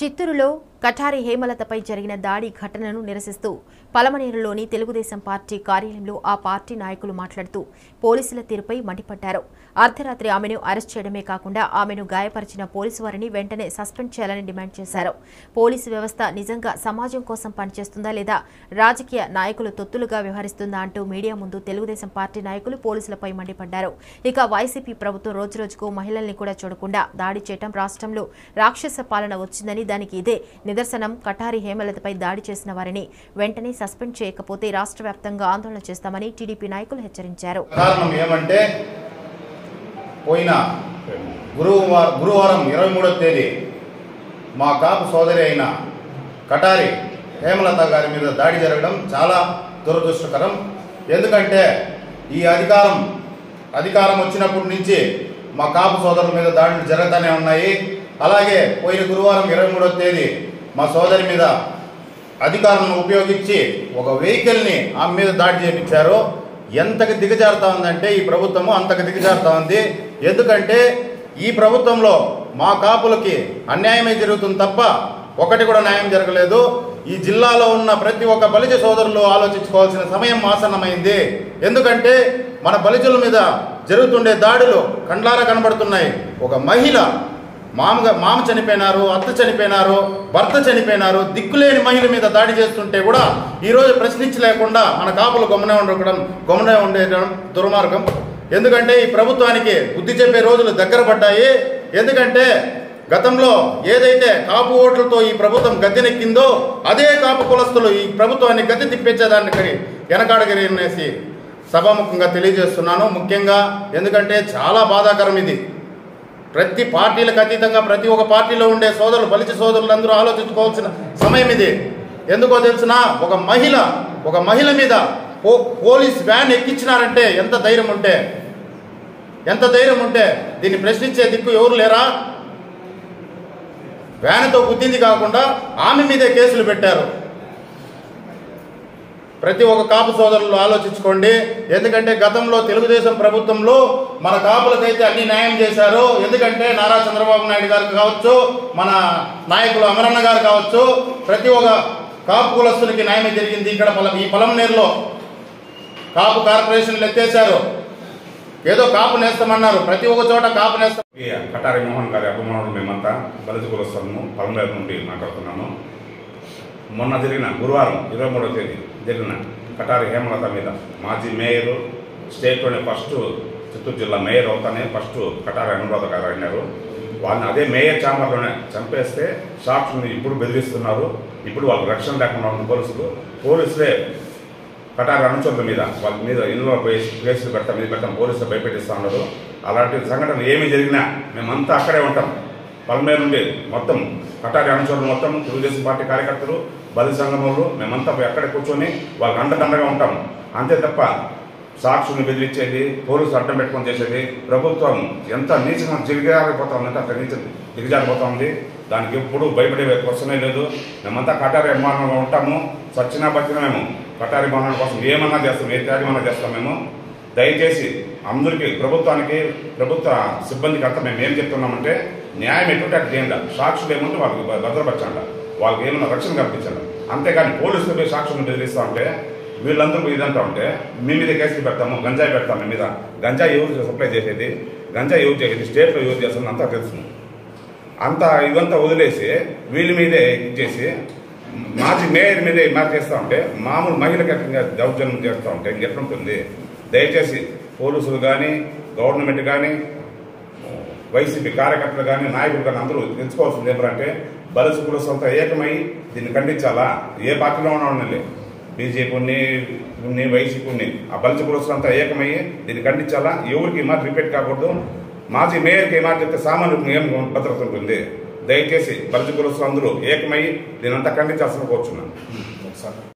చిత్తూరులో కఠారి హేమలతపై జరిగిన దాడి ఘటనను నిరసిస్తూ పలమనేరులోని తెలుగుదేశం పార్టీ కార్యాలయంలో ఆ పార్టీ నాయకులు మాట్లాడుతూ పోలీసుల తీరుపై మండిపడ్డారు అర్ధరాత్రి ఆమెను అరెస్ట్ చేయడమే కాకుండా ఆమెను గాయపరిచిన పోలీసు వారిని వెంటనే సస్పెండ్ చేయాలని డిమాండ్ చేశారు పోలీసు వ్యవస్థ నిజంగా సమాజం కోసం పనిచేస్తుందా లేదా రాజకీయ నాయకులు తొత్తులుగా వ్యవహరిస్తుందా అంటూ మీడియా ముందు తెలుగుదేశం పార్టీ నాయకులు పోలీసులపై మండిపడ్డారు ఇక వైసీపీ ప్రభుత్వం రోజురోజుకు మహిళల్ని కూడా చూడకుండా దాడి చేయటం రాష్ట్రంలో రాక్షస పాలన వచ్చిందని దానికి ఇదే నిదర్శనం కటారి హేమలతపై దాడి చేసిన వారిని వెంటనే సస్పెండ్ చేయకపోతే రాష్ట్ర వ్యాప్తంగా ఆందోళన చేస్తామని టీడీపీ నాయకులు హెచ్చరించారు కారణం ఏమంటే పోయిన గురువారం గురువారం ఇరవై మూడవ తేదీ మా కాపు సోదరి అయిన కటారి హేమలత గారి మీద దాడి జరగడం చాలా దురదృష్టకరం ఎందుకంటే ఈ అధికారం అధికారం వచ్చినప్పటి నుంచి మా కాపు సోదరుల మీద దాడులు జరుగుతూనే ఉన్నాయి అలాగే పోయిన గురువారం ఇరవై మూడవ తేదీ మా సోదరి మీద అధికారులను ఉపయోగించి ఒక వెహికల్ని ఆమె మీద దాడి చేయించారు ఎంతకు దిగజారుతా ఉందంటే ఈ ప్రభుత్వము అంతకు దిగజారుతా ఉంది ఎందుకంటే ఈ ప్రభుత్వంలో మా కాపులకి అన్యాయమే జరుగుతుంది తప్ప ఒకటి కూడా న్యాయం జరగలేదు ఈ జిల్లాలో ఉన్న ప్రతి ఒక్క బలిజ సోదరులు ఆలోచించుకోవాల్సిన సమయం ఆసన్నమైంది ఎందుకంటే మన బలిజుల మీద జరుగుతుండే దాడులు కండ్లారా కనబడుతున్నాయి ఒక మహిళ మామగా మామ చనిపోయినారు అత్త చనిపోయినారు భర్త చనిపోయినారు దిక్కులేని మహిళ మీద దాడి చేస్తుంటే కూడా ఈరోజు ప్రశ్నించలేకుండా మన కాపులు గమనే ఉండడం గమనే ఉండేయడం దుర్మార్గం ఎందుకంటే ఈ ప్రభుత్వానికి బుద్ధి చెప్పే రోజులు దగ్గర పడ్డాయి ఎందుకంటే గతంలో ఏదైతే కాపు ఓట్లతో ఈ ప్రభుత్వం గద్దెనెక్కిందో అదే కాపు కులస్తులు ఈ ప్రభుత్వాన్ని గద్దె తిప్పించేదానికి వెనకాడగిరి అనేసి సభాముఖంగా తెలియజేస్తున్నాను ముఖ్యంగా ఎందుకంటే చాలా బాధాకరం ఇది ప్రతి పార్టీలకు అతీతంగా ప్రతి ఒక్క పార్టీలో ఉండే సోదరులు బలిచ సోదరులందరూ ఆలోచించుకోవాల్సిన సమయం ఇది ఎందుకో తెలిసిన ఒక మహిళ ఒక మహిళ మీద పో పోలీస్ వ్యాన్ ఎక్కించినారంటే ఎంత ధైర్యం ఉంటే ఎంత ధైర్యం ఉంటే దీన్ని ప్రశ్నించే దిక్కు ఎవరు లేరా వ్యాన్తో గుద్దింది కాకుండా ఆమె మీదే కేసులు పెట్టారు ప్రతి ఒక్క కాపు సోదరులు ఆలోచించుకోండి ఎందుకంటే గతంలో తెలుగుదేశం ప్రభుత్వంలో మన కాపులకైతే అన్ని న్యాయం చేశారు ఎందుకంటే నారా చంద్రబాబు నాయుడు గారు కావచ్చు మన నాయకులు అమరన్న గారు కావచ్చు ప్రతి ఒక్క కాపు కులస్తులకి న్యాయం జరిగింది ఇక్కడ పొలం ఈ పొలంనేరులో కాపు కార్పొరేషన్లు ఎత్తేశారు ఏదో కాపు నేస్తామన్నారు ప్రతి ఒక్క చోట కాపు నేస్తాం ఈ కటారి మోహన్ గారి అభిమానులు మేమంతా బలిజ కులస్థలము పలమేరు నుండి మాట్లాడుతున్నాము మొన్న జరిగిన గురువారం ఇరవై మూడవ తేదీ జరిగిన కటారి హేమలత మీద మాజీ మేయర్ స్టేట్లోనే ఫస్ట్ చిత్తూరు జిల్లా మేయర్ అవుతానే ఫస్ట్ కటారి అనురాధ గారు అయినారు వాళ్ళని అదే మేయర్ ఛాంబర్లోనే చంపేస్తే సాక్షుల్ని ఇప్పుడు బెదిరిస్తున్నారు ఇప్పుడు వాళ్ళకి రక్షణ లేకుండా ఉన్న పోలీసులు పోలీసులే కటారి అనుచరుల మీద వాళ్ళ మీద ఇళ్ళలో కేసు- కేసులు పెడతాం ఇది పెడతాం పోలీసులు భయపెట్టిస్తా ఉన్నారు అలాంటి సంఘటన ఏమి జరిగినా మేమంతా అక్కడే ఉంటాం పల్మేరు నుండి మొత్తం కటారి అనుచరులు మొత్తం తెలుగుదేశం పార్టీ కార్యకర్తలు బలి సంఘములు మేమంతా పోయి అక్కడే కూర్చొని వాళ్ళకి అండదండగా ఉంటాం అంతే తప్ప సాక్షుల్ని బెదిరించేది పోలీసులు అడ్డం పెట్టుకొని చేసేది ప్రభుత్వం ఎంత నీచంగా దిగజారిపోతా ఉందంటే అంత నీచ దిగజారిపోతా ఉంది దానికి ఎప్పుడు భయపడే క్వశ్చనే లేదు మేమంతా కటారి అభిమానంగా ఉంటాము సచ్చినా బతికినా మేము కటారి భవనాల కోసం ఏమన్నా చేస్తాం ఏ త్యాగమన్నా చేస్తాం మేము దయచేసి అందరికీ ప్రభుత్వానికి ప్రభుత్వ సిబ్బందికి అంతా మేము ఏం చెప్తున్నామంటే న్యాయం ఎటువంటి అటు చేయండి సాక్షులు ఏముంటే వాళ్ళకి భ- భద్రపరచండి వాళ్ళకి ఏమన్నా రక్షణ కల్పించండి అంతేగాని పోలీసులు పోయి సాక్షులను బెదిరిస్తా ఉంటే వీళ్ళందరూ ఇదంతా ఉంటే మీ మీద కేసులు పెడతాము గంజాయి పెడతాం మీ మీద గంజాయి ఎవరు సప్లై చేసేది గంజాయి ఎవరు చేసేది స్టేట్లో ఎవరు చేస్తుంది అంతా తెలుసు అంతా ఇదంతా వదిలేసి వీళ్ళ మీదే ఇచ్చేసి మాజీ మేయర్ మీదే మ్యాచ్ చేస్తూ ఉంటే మామూలు మహిళకి ఎట్లా దౌర్జన్యం చేస్తూ ఉంటే ఇంకెట్లుంటుంది దయచేసి పోలీసులు కానీ గవర్నమెంట్ కానీ వైసీపీ కార్యకర్తలు కానీ నాయకులు కానీ అందరూ తెలుసుకోవాల్సింది ఏమంటే బలసు కులసంతా ఏకమై దీన్ని ఖండించాలా ఏ పార్టీలో ఉన్నాడు బీజేపీ ఉన్ని ఉన్ని వైసీపీ ఉన్ని ఆ బలసు కులసంతా ఏకమయ్యి దీన్ని ఖండించాలా ఎవరికి ఈ మాట రిపీట్ కాకూడదు మాజీ మేయర్కి ఏ మాట చెప్తే సామాన్యులకు ఏం భద్రత ఉంటుంది దయచేసి బలసు కులస్తులు అందరూ ఏకమై దీనంతా ఖండించాల్సిన కోరుచున్నాను